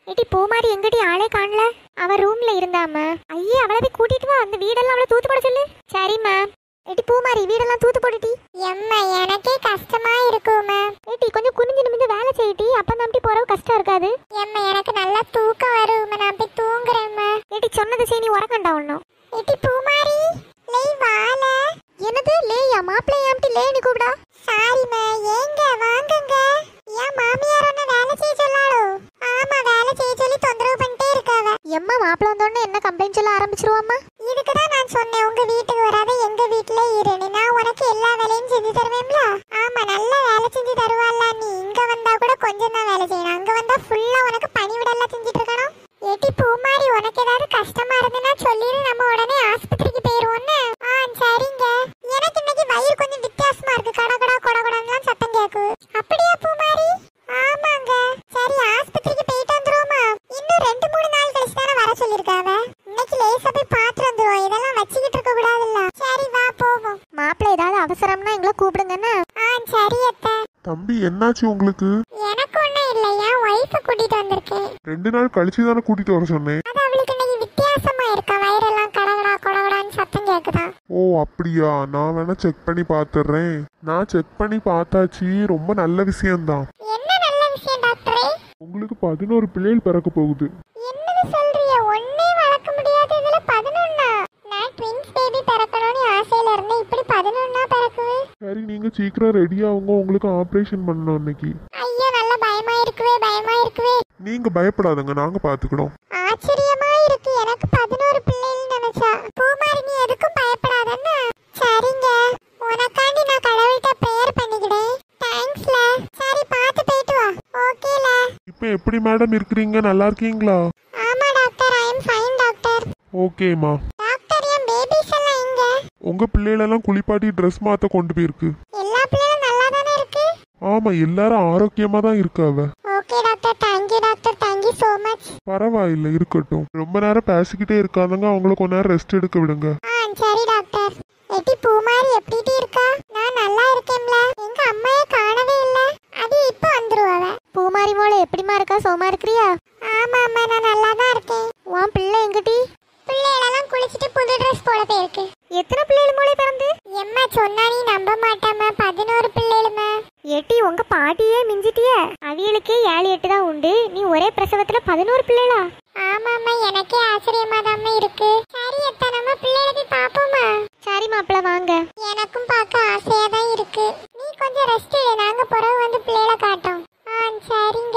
ஏட்டி பூ மாதிரி எங்கடி ஆளே காணல அவ ரூம்ல இருந்தாம ஐயே அவளை போய் கூட்டிட்டு வா அந்த வீடெல்லாம் அவளை தூத்து போட சொல்லு சரிம்மா ஏட்டி பூ மாதிரி வீடெல்லாம் தூத்து போட்டுட்டி எம்மா எனக்கே கஷ்டமா இருக்குமா ஏட்டி கொஞ்சம் குனிஞ்சு நிமிந்து வேலை செய்யிட்டி அப்ப நம்பி போறவு கஷ்டம் இருக்காது எம்மா எனக்கு நல்லா தூக்கம் வருமா நான் போய் தூங்குறேம்மா ஏட்டி சொன்னது சரி நீ உறக்கண்டா ஒன்னும் இட்டி பூமாரி லேய் வால என்னது லேயா மாப்பிள்ளையாம்ட்டி லேன்னு கூப்பிடா சாரிம்மா ஏங்க வாங்குங்க ஏன் மாமியார் ஒன்று வேலை செய்ய சொல்லாளோ ஆமா வேலை செய்ய சொல்லி தொந்தரவு பண்ணிட்டே இருக்காவ எம்மா மாப்பிள்ள வந்தோடனே என்ன கம்ப்ளைண்ட் சொல்ல ஆரம்பிச்சிருவாம்மா இதுக்கு தான் நான் சொன்னேன் உங்க வீட்டுக்கு வராத எங்க வீட்ல இருன்னு நான் உனக்கு எல்லா வேலையும் செஞ்சு தருவேன்ல ஆமா நல்லா வேலை செஞ்சு தருவாள்ல நீ இங்க வந்தா கூட கொஞ்சம் தான் வேலை செய்யணும் அங்க வந்தா ஃபுல்லா உனக்கு பணிவிடெல்லாம் செஞ்சுட்டு இருக்கணும் ஏட்டி பூமாரி உனக்கு ஏதாவது கஷ்டமா இருந்துன்னா சொல்லிடு நம்ம உடனே ஆஸ்பத்திரிக்கு போயிருவோம்னு ஆ சரிங்க எனக்கு இன்னைக்கு வயிறு கொஞ்சம் வித்தியாசமா இருக்கு கடகடா கொடகொடன்லாம் சத்தம் கேக்கு அப்படியா பூமாரி ஆமாங்க சரி ஆஸ்பத்திரிக்கு போயிட்டு வந்துருவோமா இன்னும் ரெண்டு மூணு நாள் கழிச்சு தானே வர சொல்லிருக்காவ இன்னைக்கு லேசா போய் பார்த்து வந்துருவோம் இதெல்லாம் வச்சுக்கிட்டு இருக்க கூடாதுல்ல சரி வா போவோம் மாப்பிள்ளை ஏதாவது அவசரம்னா எங்களை கூப்பிடுங்கண்ணா ஆ சரி அத்தை தம்பி என்னாச்சு உங்களுக்கு எனக்கு ஒண்ணும் இல்லை என் ஒய்ஃபை கூட்டிட்டு வந்திருக்கேன் ரெண்டு நாள் கழிச்சு தானே கூட்டிட்டு வர சொன்னேன் அது அவளுக்கு இன்னைக்கு வித்தியாசமா இருக்கா வயிறெல்லாம் கடகடா கொடகடான்னு சத்தம் கேக்குதா ஓ அப்படியா நான் வேணா செக் பண்ணி பார்த்துடுறேன் நான் செக் பண்ணி பார்த்தாச்சு ரொம்ப நல்ல விஷயம்தான் என்ன நல்ல விஷயம் டாக்டரே உங்களுக்கு பதினோரு பிள்ளைகள் பிறக்க போகுது என்னது சொல்றிய ஒண்ணே வளர்க்க முடியாது இதுல பதினொன்னா நான் ட்வின்ஸ் பேபி பிறக்கணும்னு ஆசையில இருந்தேன் இப்படி பதினொன்னா பிறக்குது சரி நீங்க சீக்கிரம் ரெடி ஆகுங்க உங்களுக்கு ஆப்ரேஷன் பண்ணணும் இன்னைக்கு ஐயோ நல்ல பயமா இருக்குவே பயமா இருக்குவே நீங்க பயப்படாதங்க நாங்க பாத்துக்கிறோம் ஆச்சரியமா இருக்கு எனக்கு பதினோரு பிள்ளைகள் நினைச்சா பூமாரி நீ எதுக்கும் பயப்படாதன்னா சரிங்க உனக்காண்டி நான் கடவுள்கிட்ட ப்ரேயர் பண்ணிக்கிட்டேன் தேங்க்ஸ்ல சரி பார்த்து போயிட்டு வா ஓகேல இப்போ எப்படி மேடம் இருக்கிறீங்க நல்லா இருக்கீங்களா ஆமா doctor I am fine doctor ஓகேம்மா டாக்டர் என் பேபிஸ் எல்லாம் எங்க உங்க பிள்ளைகளெல்லாம் குளிப்பாட்டி ட்ரெஸ் மாத்த கொண்டு போயிருக்கு எல்லா பிள்ளைகளும் நல்லா தானே இருக்கு ஆமா எல்லாரும் ஆரோக்கியமா தான் இருக்காவ okay doctor thank you doctor thank you so much பரவாயில்ல இருக்கட்டும் ரொம்ப நேரம் பேசிக்கிட்டே இருக்காதங்க அவங்கள கொஞ்ச நேரம் ரெஸ்ட் எடுக்க விடுங்க ஆ சரி டாக்டர் எட்டி பூமாரி எப்படி இருக்கா நான் நல்லா இருக்கேன்ல எங்க அம்மையை காணவே இல்ல அது இப்போ வந்துருவாவ பூமாரி மோளை எப்படிமா இருக்கா சோமா இருக்கிறியா ஆமா அம்மா நான் நல்லா தான் இருக்கேன் உன் பிள்ளை எங்கடி பிள்ளைகளெல்லாம் குளிச்சுட்டு புது ட்ரெஸ் போட போயிருக்கு எத்தனை பிள்ளைகள் மோளை பிறந்து எம்மா சொன்னா நீ நம்ப மாட்டாம பதினோரு பிள்ளைகளுமா ஏட்டி உங்க பாட்டியே மிஞ்சிட்டிய அவியலுக்கே ஏழு எட்டு தான் உண்டு நீ ஒரே பிரசவத்துல பதினோரு பிள்ளைகளா ஆமாம்மா எனக்கே ஆச்சரியமா தான் இருக்கு சரி அத்தா நம்ம பிள்ளைகளை பாப்போமா சரி மாப்பிள்ள வாங்க எனக்கும் பார்க்க ஆசையா தான் இருக்கு நீ கொஞ்சம் ரெஸ்ட் எடு நாங்க பிறகு வந்து பிள்ளைகளை காட்டோம் ஆ சரிங்க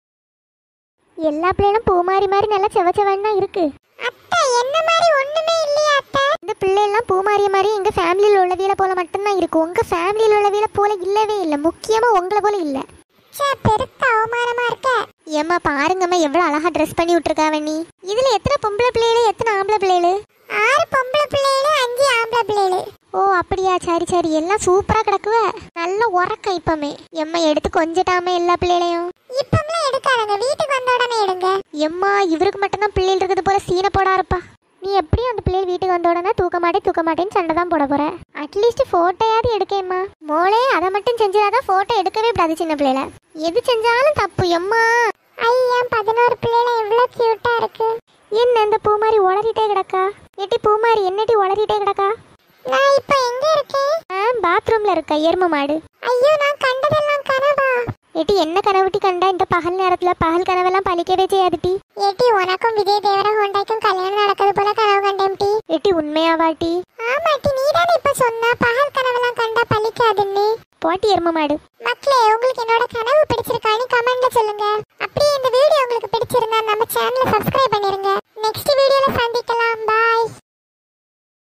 எல்லா பிள்ளைகளும் பூமாரி மாதிரி நல்லா செவ செவன்னு தான் இருக்கு அத்தை என்ன மாதிரி ஒண்ணுமே இல்லையா அத்தை இந்த பிள்ளை எல்லாம் பூமாரிய மாதிரி எங்க ஃபேமிலியில் உள்ளவியல போல மட்டும்தான் இருக்கு உங்க ஃபேமிலியில் உள்ளவியல போல இல்லவே இல்லை முக்கியமா உங்களை போல இல்ல ச்சே பெருத்த அவமானமா இருக்க ஏம்மா பாருங்கம்மா எவ்வளவு அழகா ட்ரெஸ் பண்ணி விட்டுருக்காவ நீ இதுல எத்தனை பொம்பளை பிள்ளைகளு எத்தனை ஆம்பளை பிள்ளைகளு ஆறு பொம்பளை பிள்ளைகளு அஞ்சு ஆம்பளை பிள்ளைகளு ஓ அப்படியா சரி சரி எல்லாம் சூப்பரா கிடக்குவ நல்ல உறக்கம் இப்பமே எம்மா எடுத்து கொஞ்சட்டாம எல்லா பிள்ளைகளையும் இப்பம்லாம் எடுக்காதங்க வீட்டுக்கு வந்த உடனே எடுங்க எம்மா இவருக்கு மட்டும்தான் பிள்ளைகள் இருக்குது போல சீனை போட இருப்பா நீ எப்படியும் அந்த பிள்ளைகள் வீட்டுக்கு வந்த உடனே தூக்க மாட்டேன் தூக்க மாட்டேன்னு சண்டை தான் போட போற அட்லீஸ்ட் போட்டோயாவது எடுக்கேம்மா மோளே அதை மட்டும் செஞ்சாதான் போட்டோ எடுக்கவே கூடாது சின்ன பிள்ளைல எது செஞ்சாலும் தப்பு எம்மா ஐயா பதினோரு பிள்ளைல எவ்வளவு கியூட்டா இருக்கு என்ன இந்த பூமாரி உளறிட்டே கிடக்கா எட்டி பூமாரி என்னட்டி உளறிட்டே கிடக்கா நான் இப்ப எங்க இருக்கேன் ஆ பாத்ரூம்ல இருக்க எரும மாடு ஐயோ நான் கண்டதெல்லாம் கனவா எட்டி என்ன கனவுட்டி கண்டா இந்த பகல் நேரத்துல பகல் கனவெல்லாம் பழிக்கவே செய்யாதுட்டி ஏட்டி உனக்கும் விஜய் தேவரகொண்டாய்க்கும் கல்யாணம் நடக்கிறது போல கனவு கண்டேன் டி எட்டி உண்மையாவாட்டி ஆமாட்டி நீ தானே இப்ப சொன்ன பகல் கனவெல்லாம் கண்டா பலிக்காதுன்னு போட்டி எரும மாடு மக்களே உங்களுக்கு என்னோட கனவு பிடிச்சிருக்கான்னு கமெண்ட்ல சொல்லுங்க அப்படியே இந்த வீடியோ உங்களுக்கு பிடிச்சிருந்தா